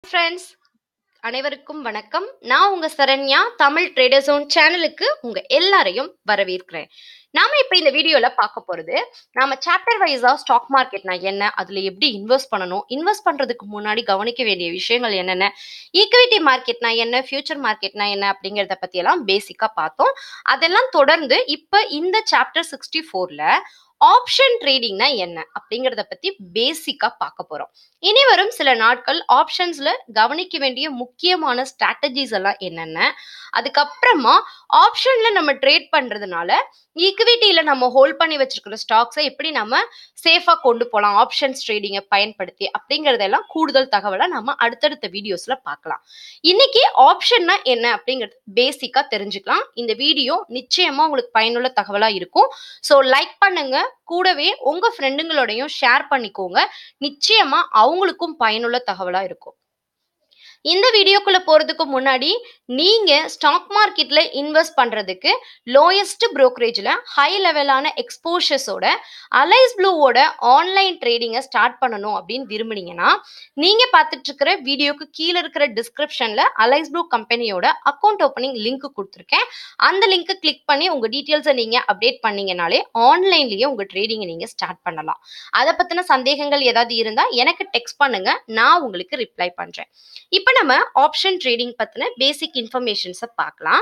friends அனைவருக்கும் வணக்கம் நான் உங்க சரண்யா தமிழ் ட்ரேடர் ஜோன் சேனலுக்கு உங்க எல்லாரையும் வரவேற்கிறேன் நாம இப்ப இந்த வீடியோல பார்க்க போறது நாம சாப்டர் வைஸா ஸ்டாக் மார்க்கெட்னா என்ன அதுல எப்படி இன்வெஸ்ட் பண்ணணும் இன்வெஸ்ட் பண்றதுக்கு முன்னாடி கவனிக்க வேண்டிய விஷயங்கள் என்னென்ன ஈக்விட்டி மார்க்கெட்னா என்ன ஃபியூச்சர் மார்க்கெட்னா என்ன அப்படிங்கறத பத்தி எல்லாம் பேசிக்கா பார்த்தோம் அதெல்லாம் தொடர்ந்து இப்ப இந்த சாப்டர் சிக்ஸ்டி ஃபோர்ல ஆப்ஷன் ட்ரேடிங்னா என்ன அப்படிங்கறத பத்தி பேசிக்கா பார்க்க போறோம் இனி வரும் சில நாட்கள் ஆப்ஷன்ஸ்ல கவனிக்க வேண்டிய முக்கியமான ஸ்ட்ராட்டஜிஸ் எல்லாம் என்னென்ன அதுக்கப்புறமா ஆப்ஷன்ல நம்ம ட்ரேட் பண்றதுனால ஈக்விட்டியில நம்ம ஹோல்ட் பண்ணி வச்சிருக்கிற ஸ்டாக்ஸை எப்படி நம்ம சேஃபா கொண்டு போகலாம் ஆப்ஷன்ஸ் ட்ரேடிங்கை பயன்படுத்தி அப்படிங்கறதெல்லாம் கூடுதல் தகவலை நம்ம அடுத்தடுத்த வீடியோஸ்ல பார்க்கலாம் இன்னைக்கு ஆப்ஷன்னா என்ன அப்படிங்கிறது பேசிக்கா தெரிஞ்சுக்கலாம் இந்த வீடியோ நிச்சயமா உங்களுக்கு பயனுள்ள தகவலா இருக்கும் ஸோ லைக் பண்ணுங்க கூடவே உங்க ஃப்ரெண்டுங்களோடையும் ஷேர் பண்ணிக்கோங்க நிச்சயமா அவங்களுக்கும் பயனுள்ள தகவலா இருக்கும் இந்த வீடியோக்குள்ள போறதுக்கு முன்னாடி நீங்க ஸ்டாக் மார்க்கெட்ல இன்வெஸ்ட் பண்றதுக்கு லோயஸ்ட் brokerage-ல ஹை லெவலான எக்ஸ்போஷர்ஸோட அலைஸ் ப்ளூவோட ஆன்லைன் ட்ரேடிங்கை ஸ்டார்ட் பண்ணணும் அப்படின்னு விரும்புனீங்கன்னா நீங்க பார்த்துட்டு இருக்கிற வீடியோக்கு கீழே இருக்கிற டிஸ்கிரிப்ஷன்ல அலைஸ் ப்ளூ கம்பெனியோட அக்கௌண்ட் ஓப்பனிங் லிங்க் கொடுத்துருக்கேன் அந்த லிங்க்கை கிளிக் பண்ணி உங்க டீட்டெயில்ஸை நீங்க அப்டேட் பண்ணீங்கனாலே ஆன்லைன்லயே உங்க ட்ரேடிங்கை நீங்க ஸ்டார்ட் பண்ணலாம் அதை பத்தின சந்தேகங்கள் ஏதாவது இருந்தா எனக்கு டெக்ஸ்ட் பண்ணுங்க நான் உங்களுக்கு ரிப்ளை பண்றேன் இப்போ நம்ம ஆப்ஷன் ட்ரேடிங் பத்தின பேசிக் இன்ஃபர்மேஷன்ஸை பார்க்கலாம்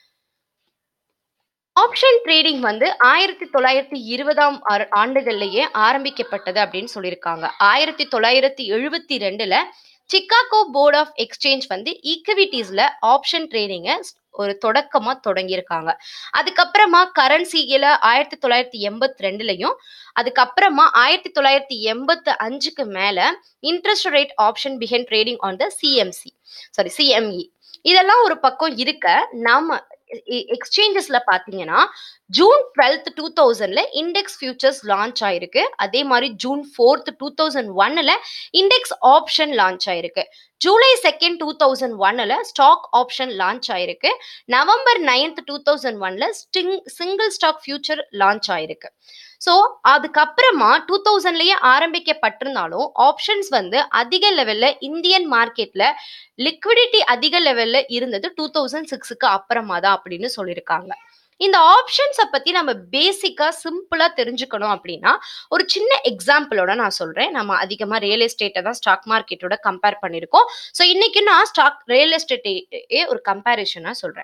ஆப்ஷன் ட்ரேடிங் வந்து ஆயிரத்தி தொள்ளாயிரத்தி இருபதாம் ஆறு- ஆண்டுகள்லயே ஆரம்பிக்கப்பட்டது அப்படின்னு சொல்லியிருக்காங்க ஆயிரத்தி தொள்ளாயிரத்தி எழுபத்தி ரெண்டுல சிக்காகோ போர்ட் ஆஃப் எக்ஸ்சேஞ்ச் வந்து ஈக்விட்டிஸ்ல ஆப்ஷன் ட்ரேடிங்கை ஒரு தொடக்கமா தொடங்கியிருக்காங்க அதுக்கப்புறமா கரன்சியில ஆயிரத்தி தொள்ளாயிரத்தி எண்பத்தி ரெண்டுலயும் அதுக்கப்புறமா ஆயிரத்தி தொள்ளாயிரத்தி எண்பத்து அஞ்சுக்கு மேல interest rate option behind trading on the CMC sorry CME இதெல்லாம் ஒரு பக்கம் இருக்க நாம எக்ஸ்சேஞ்சஸ்ல பாத்தீங்கன்னா ஜூன் டுவெல்த் டூ தௌசண்ட்ல இண்டெக்ஸ் ஃபியூச்சர்ஸ் லான்ச் ஆயிருக்கு அதே மாதிரி ஜூன் ஃபோர்த் டூ தௌசண்ட் ஒன்னுல இண்டெக்ஸ் ஆப்ஷன் லான்ச் ஆயிருக்கு ஜூலை செகண்ட் டூ தௌசண்ட் ஒன்னுல ஸ்டாக் ஆப்ஷன் லான்ச் ஆயிருக்கு நவம்பர் நைன்த் டூ தௌசண்ட் ஒன்ல ஸ்டிங் சிங்கிள் ஸ்டாக் ஃபியூச்சர் லான்ச் ஆயிருக்கு ஸோ அதுக்கப்புறமா டூ தௌசண்ட்லயே ஆரம்பிக்கப்பட்டிருந்தாலும் ஆப்ஷன்ஸ் வந்து அதிக லெவல்ல இந்தியன் மார்க்கெட்ல லிக்விடிட்டி அதிக லெவல்ல இருந்தது டூ தௌசண்ட் சிக்ஸுக்கு அப்புறமா தான் அப்படின்னு சொல்லியிருக்காங்க இந்த ஆப்ஷன்ஸை பத்தி நம்ம பேசிக்கா சிம்பிளா தெரிஞ்சுக்கணும் அப்படின்னா ஒரு சின்ன எக்ஸாம்பிளோட நான் சொல்றேன் நம்ம அதிகமா ரியல் எஸ்டேட்டை தான் ஸ்டாக் மார்க்கெட்டோட கம்பேர் பண்ணியிருக்கோம் ஸோ இன்னைக்கு நான் ஸ்டாக் ரியல் எஸ்டேட்டே ஒரு கம்பேரிஷனா சொல்றேன்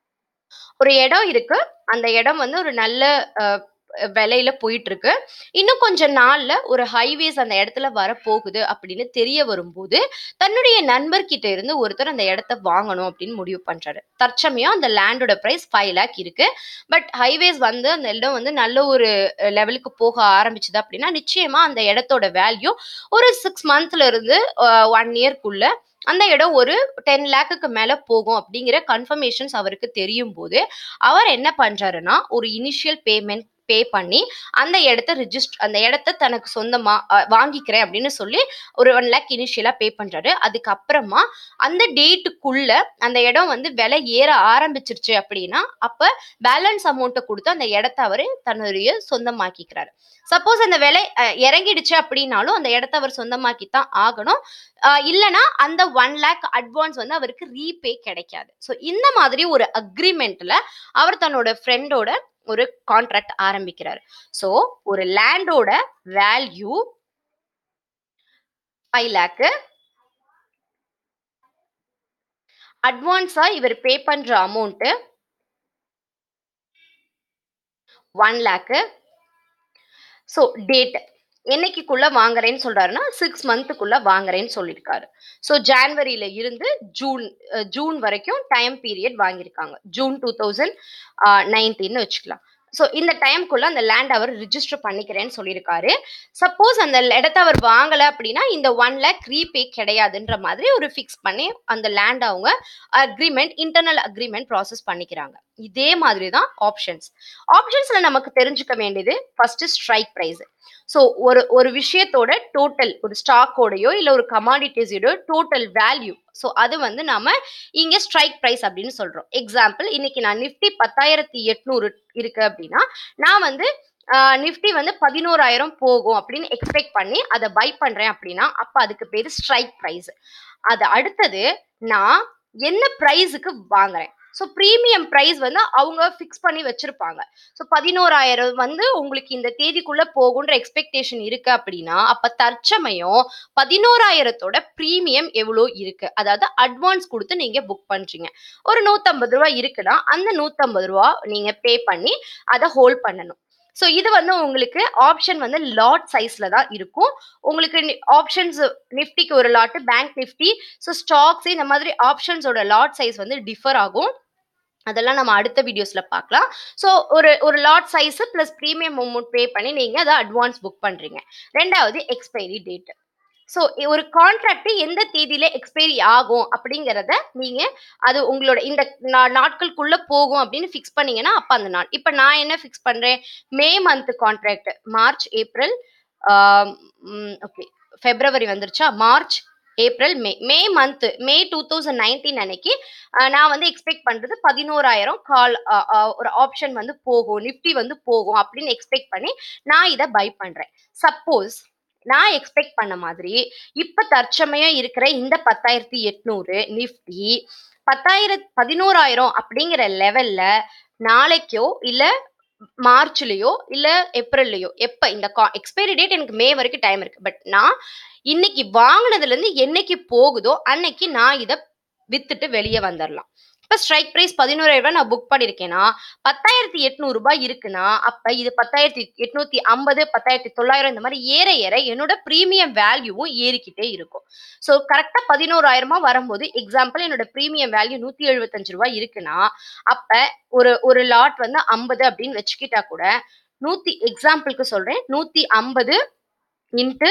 ஒரு இடம் இருக்கு அந்த இடம் வந்து ஒரு நல்ல அஹ், விலையில போயிட்டு இருக்கு இன்னும் கொஞ்ச நாள்ல ஒரு ஹைவேஸ் அந்த இடத்துல வரப்போகுது அப்படின்னு தெரிய வரும்போது தன்னுடைய நண்பர்கிட்ட இருந்து ஒருத்தர் அந்த இடத்த வாங்கணும் அப்படின்னு முடிவு பண்றாரு தற்சமயம் அந்த லேண்டோட பிரைஸ் ஃபைவ் லேக் இருக்கு பட் ஹைவேஸ் வந்து அந்த இடம் வந்து நல்ல ஒரு லெவலுக்கு போக ஆரம்பிச்சுது அப்படின்னா நிச்சயமா அந்த இடத்தோட வேல்யூ ஒரு சிக்ஸ் மந்த்ல இருந்து ஒன் இயர்க்குள்ள அந்த இடம் ஒரு டென் லேக்குக்கு மேல போகும் அப்படிங்கிற கன்ஃபர்மேஷன்ஸ் அவருக்கு தெரியும் போது அவர் என்ன பண்றாருன்னா ஒரு இனிஷியல் பேமெண்ட் பே பண்ணி அந்த இடத்த ரிஜிஸ்டர் அந்த இடத்த தனக்கு சொந்தமா அஹ், வாங்கிக்கிறேன் அப்படின்னு சொல்லி ஒரு ஒன் லேக் இனிஷியலா பே பண்றாரு அதுக்கப்புறமா அந்த டேட்டுக்குள்ள அந்த இடம் வந்து விலை ஏற ஆரம்பிச்சிருச்சு அப்படின்னா அப்ப பேலன்ஸ் அமௌண்ட்டை கொடுத்து அந்த இடத்த அவர் தன்னுடைய சொந்தமாக்கிக்கிறாரு சப்போஸ் அந்த விலை அஹ், இறங்கிடுச்சு அப்படின்னாலும் அந்த இடத்த அவர் சொந்தமாக்கி தான் ஆகணும் அஹ், இல்லனா அந்த ஒன் லேக் அட்வான்ஸ் வந்து அவருக்கு ரீபே கிடைக்காது ஸோ இந்த மாதிரி ஒரு அக்ரிமெண்ட்ல அவர் தன்னோட ஃப்ரெண்டோட ஒரு கான்ட்ராக்ட் ஆரம்பிக்கிறாரு ஸோ ஒரு லேண்டோட வேல்யூ ஃபைவ் லேக்கு அட்வான்ஸா இவர் பே பண்ற அமௌண்ட் ஒன் லேக்கு ஸோ டேட் என்னைக்குள்ள வாங்குறேன்னு சொல்றாருன்னா சிக்ஸ் மந்த்துக்குள்ள வாங்குறேன்னு சொல்லியிருக்காரு ஸோ ஜான்வரியில இருந்து ஜூன் அஹ், ஜூன் வரைக்கும் டைம் பீரியட் வாங்கியிருக்காங்க ஜூன் டூ தௌசண்ட் நைன்டீன்னு வச்சுக்கலாம் ஸோ இந்த டைம்குள்ள அந்த லேண்ட் அவர் ரிஜிஸ்டர் பண்ணிக்கிறேன்னு சொல்லியிருக்காரு சப்போஸ் அந்த இடத்த அவர் வாங்கலை அப்படின்னா இந்த ஒன் லேக் ரீபே கிடையாதுன்ற மாதிரி ஒரு ஃபிக்ஸ் பண்ணி அந்த லேண்ட் அவங்க அக்ரிமெண்ட் இன்டர்னல் அக்ரிமெண்ட் ப்ராசஸ் பண்ணிக்கிறாங்க இதே மாதிரி தான் ஆப்ஷன்ஸ் ஆப்ஷன்ஸ்ல நமக்கு தெரிஞ்சுக்க வேண்டியது ஃபர்ஸ்ட் ஸ்ட்ரைக் ப்ரைஸ் ஸோ ஒரு ஒரு விஷயத்தோட டோட்டல் ஒரு ஸ்டாக்கோடையோ இல்லை ஒரு கமாடிட்டிஸோட டோட்டல் வேல்யூ ஸோ அது வந்து நாம இங்க ஸ்ட்ரைக் ப்ரைஸ் அப்படின்னு சொல்றோம் எக்ஸாம்பிள் இன்னைக்கு நான் நிஃப்டி பத்தாயிரத்தி எட்நூறு இருக்கு அப்படின்னா நான் வந்து நிஃப்டி வந்து பதினோராயிரம் போகும் அப்படின்னு எக்ஸ்பெக்ட் பண்ணி அதை பை பண்றேன் அப்படின்னா அப்ப அதுக்கு பேரு ஸ்ட்ரைக் ப்ரைஸ் அது அடுத்தது நான் என்ன ப்ரைஸுக்கு வாங்குறேன் ஸோ ப்ரீமியம் ப்ரைஸ் வந்து அவங்க ஃபிக்ஸ் பண்ணி வச்சிருப்பாங்க ஸோ பதினோராயிரம் வந்து உங்களுக்கு இந்த தேதிக்குள்ள போகுன்ற எக்ஸ்பெக்டேஷன் இருக்கு அப்படின்னா அப்ப தற்சமயம் பதினோராயிரத்தோட ப்ரீமியம் எவ்வளோ இருக்கு அதாவது அட்வான்ஸ் கொடுத்து நீங்க புக் பண்றீங்க ஒரு நூத்தம்பது ரூபா இருக்குன்னா அந்த நூத்தம்பது ரூபா நீங்க பே பண்ணி அதை ஹோல்ட் பண்ணணும் ஸோ இது வந்து உங்களுக்கு ஆப்ஷன் வந்து லாட் சைஸ்ல தான் இருக்கும் உங்களுக்கு ஆப்ஷன்ஸ் நிஃப்டிக்கு ஒரு lot bank Nifty so stocks இந்த மாதிரி ஆப்ஷன்ஸோட லாட் சைஸ் வந்து டிஃபர் ஆகும் அதெல்லாம் நம்ம அடுத்த வீடியோஸ்ல பார்க்கலாம் ஸோ ஒரு ஒரு lot size plus premium amount pay பண்ணி நீங்க அதை அட்வான்ஸ் புக் பண்றீங்க ரெண்டாவது எக்ஸ்பைரி டேட் ஸோ ஒரு கான்ட்ராக்ட் எந்த தேதியில எக்ஸ்பைரி ஆகும் அப்படிங்கிறத நீங்க அது உங்களோட இந்த நா- நாட்களுக்குள்ள போகும் அப்படின்னு ஃபிக்ஸ் பண்ணீங்கன்னா அப்ப அந்த நாள் இப்போ நான் என்ன ஃபிக்ஸ் பண்றேன் May month contract March April okay February வந்துருச்சா March April May May month May two thousand nineteen அன்னைக்கு அஹ், நான் வந்து எக்ஸ்பெக்ட் பண்றது பதினோராயிரம் கால் ஒரு ஆப்ஷன் வந்து போகும் நிஃப்டி வந்து போகும் அப்படின்னு எக்ஸ்பெக்ட் பண்ணி நான் இதை பை பண்றேன் சப்போஸ் நான் எக்ஸ்பெக்ட் பண்ண மாதிரி இப்ப தற்சமயம் இருக்கிற இந்த பத்தாயிரத்தி எட்நூறு நிஃப்டி பத்தாயிரத் பதினோராயிரம் அப்படிங்கிற லெவல்ல நாளைக்கோ இல்ல மார்ச்லயோ இல்ல ஏப்ரல்லையோ எப்ப இந்த எக்ஸ்பைரி டேட் எனக்கு மே வரைக்கும் டைம் இருக்கு பட் நான் இன்னைக்கு வாங்கினதுல இருந்து என்னைக்கு போகுதோ அன்னைக்கு நான் இதை வித்துட்டு வெளியே வந்துடலாம் இப்ப ஸ்ட்ரைக் பிரைஸ் பதினோராயிரம் ரூபாய் நான் புக் பண்ணிருக்கேன்னா பத்தாயிரத்தி எட்நூறு ரூபாய் இருக்குன்னா அப்ப இது பத்தாயிரத்தி எட்நூத்தி ஐம்பது பத்தாயிரத்தி தொள்ளாயிரம் இந்த மாதிரி ஏற ஏற என்னோட ப்ரீமியம் வேல்யூவும் ஏறிக்கிட்டே இருக்கும் ஸோ கரெக்டா பதினோராயிரமா வரும்போது எக்ஸாம்பிள் என்னோட ப்ரீமியம் வேல்யூ நூத்தி எழுபத்தஞ்சு ரூபாய் இருக்குன்னா அப்ப ஒரு ஒரு லாட் வந்து ஐம்பது அப்படின்னு வச்சுக்கிட்டா கூட நூத்தி எக்ஸாம்பிளுக்கு சொல்றேன் நூத்தி ஐம்பது இன்ட்டு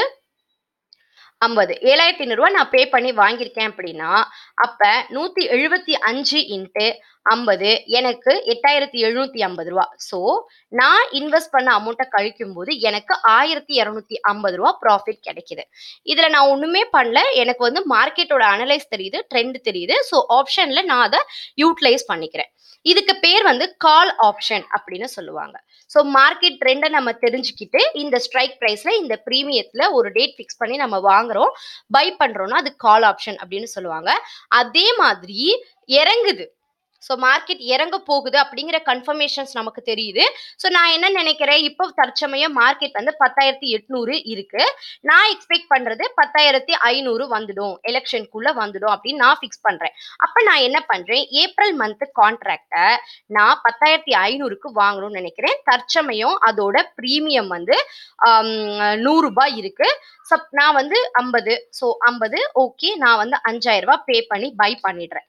ஐம்பது ஏழாயிரத்தி ஐநூறுரூவா நான் பே பண்ணி வாங்கியிருக்கேன் அப்படின்னா அப்ப நூத்தி எழுபத்தி அஞ்சு இன்ட்டு ஐம்பது எனக்கு எட்டாயிரத்தி எழுநூத்தி ஐம்பது ரூபா ஸோ நான் இன்வெஸ்ட் பண்ண அமௌண்ட்டை கழிக்கும் போது எனக்கு ஆயிரத்தி இரநூத்தி ஐம்பது ரூபா ப்ராஃபிட் கிடைக்குது இதுல நான் ஒண்ணுமே பண்ணல எனக்கு வந்து மார்க்கெட்டோட அனலைஸ் தெரியுது ட்ரெண்ட் தெரியுது ஸோ ஆப்ஷன்ல நான் அதை யூட்டிலைஸ் பண்ணிக்கிறேன் இதுக்கு பேர் வந்து கால் ஆப்ஷன் அப்படின்னு சொல்லுவாங்க ஸோ மார்க்கெட் ட்ரெண்டை நம்ம தெரிஞ்சுக்கிட்டு இந்த ஸ்ட்ரைக் ப்ரைஸ்ல இந்த ப்ரீமியத்துல ஒரு டேட் ஃபிக்ஸ் பண்ணி நம்ம வாங்குறோம் பை பண்றோம்னா அது கால் ஆப்ஷன் அப்படின்னு சொல்லுவாங்க அதே மாதிரி இறங்குது ஸோ மார்க்கெட் இறங்க போகுது அப்படிங்கிற கன்ஃபர்மேஷன்ஸ் நமக்கு தெரியுது ஸோ நான் என்ன நினைக்கிறேன் இப்போ தற்சமயம் மார்க்கெட் வந்து பத்தாயிரத்தி எட்நூறு இருக்கு நான் எக்ஸ்பெக்ட் பண்றது பத்தாயிரத்தி ஐநூறு வந்துடும் எலெக்ஷனுக்குள்ள வந்துடும் அப்படின்னு நான் ஃபிக்ஸ் பண்றேன் அப்ப நான் என்ன பண்றேன் ஏப்ரல் மந்த் கான்ட்ராக்டை நான் பத்தாயிரத்தி ஐநூறுக்கு வாங்கணும்னு நினைக்கிறேன் தற்சமயம் அதோட ப்ரீமியம் வந்து ஆம், நூறு ரூபாய் இருக்கு சப் நான் வந்து ஐம்பது ஸோ ஐம்பது ஓகே நான் வந்து அஞ்சாயிரம் ரூபாய் பே பண்ணி பை பண்ணிடுறேன்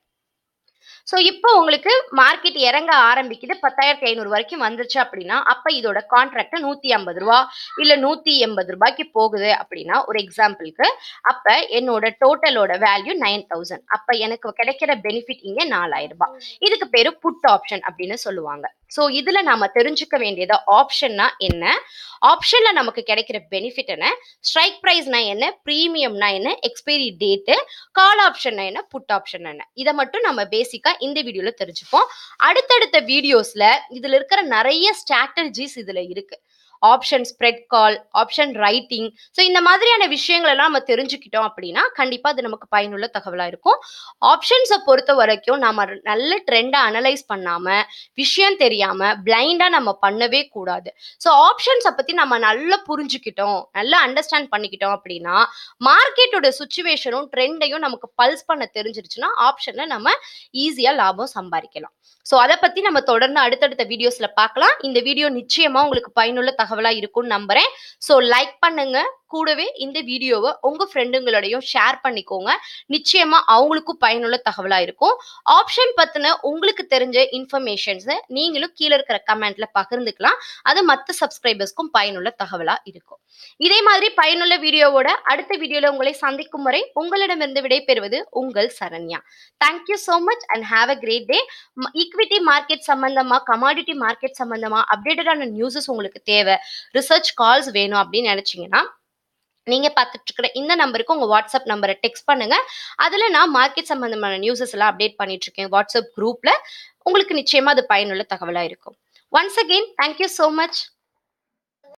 ஸோ இப்போ உங்களுக்கு மார்க்கெட் இறங்க ஆரம்பிக்குது பத்தாயிரத்தி ஐநூறு வரைக்கும் வந்துருச்சு அப்படின்னா அப்போ இதோட கான்ட்ராக்ட் நூற்றி ஐம்பது ரூபா இல்லை நூற்றி எண்பது ரூபாய்க்கு போகுது அப்படின்னா ஒரு எக்ஸாம்பிளுக்கு அப்போ என்னோட டோட்டலோட வேல்யூ நைன் தௌசண்ட் அப்போ எனக்கு கிடைக்கிற பெனிஃபிட் இங்கே நாலாயிரம் ரூபாய் இதுக்கு பேரு புட் ஆப்ஷன் அப்படின்னு சொல்லுவாங்க ஸோ இதுல நாம தெரிஞ்சுக்க வேண்டியது ஆப்ஷன்னா என்ன ஆப்ஷன்ல நமக்கு கிடைக்கிற பெனிஃபிட் என்ன ஸ்ட்ரைக் ப்ரைஸ்னா என்ன ப்ரீமியம்னா என்ன எக்ஸ்பைரி டேட்டு கால் ஆப்ஷன்னா என்ன புட் ஆப்ஷன் என்ன இதை மட்டும் நம்ம பேசிக்கா இந்த வீடியோல தெரிஞ்சுப்போம் அடுத்தடுத்த வீடியோஸ்ல இதுல இருக்கிற நிறைய ஸ்ட்ராட்டஜிஸ் இதுல இருக்கு option spread call option writing so இந்த மாதிரியான விஷயங்கள் எல்லாம் நம்ம தெரிஞ்சுக்கிட்டோம் அப்படின்னா கண்டிப்பா அது நமக்கு பயனுள்ள தகவலா இருக்கும் ஆப்ஷன்ஸை பொறுத்த வரைக்கும் நம்ம நல்ல ட்ரெண்டை அனலைஸ் பண்ணாம விஷயம் தெரியாம பிளைண்டா நம்ம பண்ணவே கூடாது ஸோ ஆப்ஷன்ஸை பத்தி நம்ம நல்லா புரிஞ்சுக்கிட்டோம் நல்லா அண்டர்ஸ்டாண்ட் பண்ணிக்கிட்டோம் அப்படின்னா மார்க்கெட்டோட சுச்சுவேஷனும் ட்ரெண்டையும் நமக்கு பல்ஸ் பண்ண தெரிஞ்சிருச்சுன்னா ஆப்ஷன்ல நம்ம ஈஸியா லாபம் சம்பாதிக்கலாம் ஸோ அதை பத்தி நம்ம தொடர்ந்து அடுத்தடுத்த வீடியோஸ்ல பார்க்கலாம் இந்த வீடியோ நிச்சயமா உங்களுக்கு பயனுள்ள தகவலா இருக்கும்னு நம்புறேன் ஸோ லைக் பண்ணுங்க கூடவே இந்த வீடியோவை உங்க ஃப்ரெண்டுங்களோடையும் ஷேர் பண்ணிக்கோங்க நிச்சயமா அவங்களுக்கும் பயனுள்ள தகவலா இருக்கும் ஆப்ஷன் பத்தின உங்களுக்கு தெரிஞ்ச இன்ஃபர்மேஷன்ஸை நீங்களும் கீழே இருக்கிற கமெண்ட்ல பகிர்ந்துக்கலாம் அது மற்ற சப்ஸ்கிரைபர்ஸ்க்கும் பயனுள்ள தகவலா இருக்கும் இதே மாதிரி பயனுள்ள வீடியோவோட அடுத்த வீடியோல உங்களை சந்திக்கும் வரை உங்களிடமிருந்து விடைபெறுவது உங்கள் Saranya thank you so much and have a great day equity market சம்பந்தமா கமாடிட்டி மார்க்கெட் சம்பந்தமா அப்டேட்டடான நியூஸஸ் உங்களுக்கு தேவை ரிசர்ச் கால்ஸ் வேணும் அப்படின்னு நினைச்சீங்கன்னா நீங்க பார்த்துட்டு இருக்கிற இந்த நம்பருக்கு உங்க வாட்ஸ்அப் நம்பரை டெக்ஸ்ட் பண்ணுங்க அதுல நான் மார்க்கெட் சம்பந்தமான நியூஸஸ் எல்லாம் அப்டேட் பண்ணிட்டு இருக்கேன் வாட்ஸ்அப் குரூப்ல உங்களுக்கு நிச்சயமா அது பயனுள்ள தகவலா இருக்கும் once again thank you so much